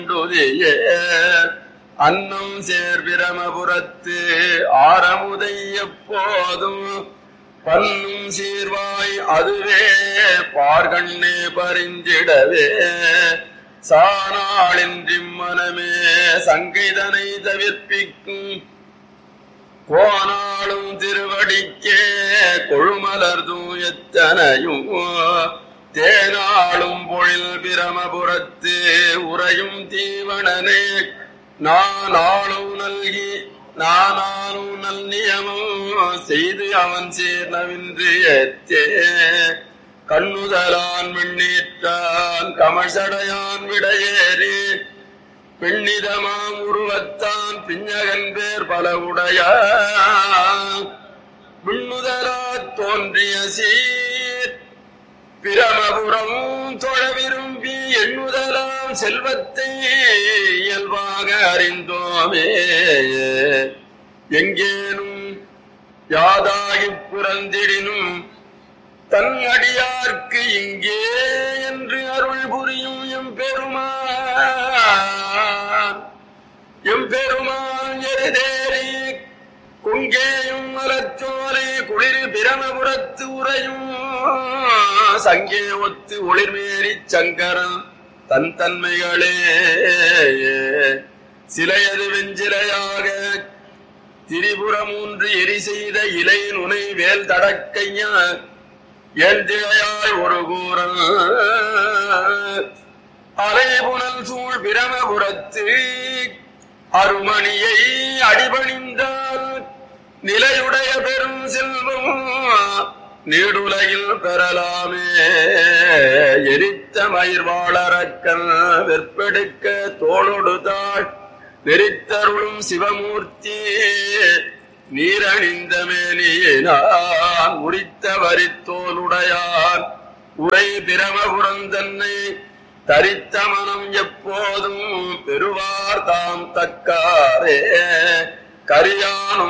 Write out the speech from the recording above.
டுதியே அன்னம் சேர் பிரமபுரத்து ஆரமுதை எப்போதும் பன்னும் சீர்வாய் அதுவே பார்கண்ணே பறிஞ்சிடவே சானாளின்றி மனமே சங்கைதனை தவிர்ப்பிக்கும் கோனாளும் திருவடிக்கே கொழுமலர் தூயத்தனையும் தேனாளும் பொழில் பிரமபுரத்து உறையும் தீவனனே நான் ஆளும் நல்கி நானாலும் நல் நியமம் செய்து அவன் சேர்னவின்று ஏத்தே கண்ணுதலான் விண்ணீற்றான் கமழ்சடையான் விடையேறி பெண்ணிதமாம் உருவத்தான் பிஞ்சகன் பேர் பல உடைய விண்ணுதலா தோன்றிய சீர் பிரமபுரம் தொழ விரும்பி எண்ணுதலாம் செல்வத்தை இயல்பாக அறிந்தோமே எங்கேனும் யாதாகிப் புறந்திடினும் தன் அடியார்க்கு இங்கே என்று அருள் புரியும் எம்பெருமான் எம்பெருமான் எருதேறி குங்கேயும் மலச்சோலை குளிர் பிரமபுரத்து உறையும் சங்கே ஒத்து ஒளிர்மேறி சங்கரன் தன் தன்மைகளே சிலையது வெஞ்சிலையாக திரிபுரமூன்று எரி செய்த இலை நுனை வேல் தடக்கையா ஏந்திழையாய் ஒரு கூறல் அலைபுனல் சூழ் பிரமபுரத்து அருமணியை அடிபணிந்தால் நிலையுடைய பெரும் செல்வம் நீடுலகில் பெறலாமே எரித்த மயிர் வாழறக்கல் வெற்பெடுக்க தோளொடு தாழ் நெறித்தருளும் சிவமூர்த்தி நீரணிந்த மேனியினான் உரித்த வரித்தோலுடையான் உரை பிரமபுரந்தன்னை தரித்த மனம் எப்போதும் பெறுவார் தாம் தக்காரே கரியானும்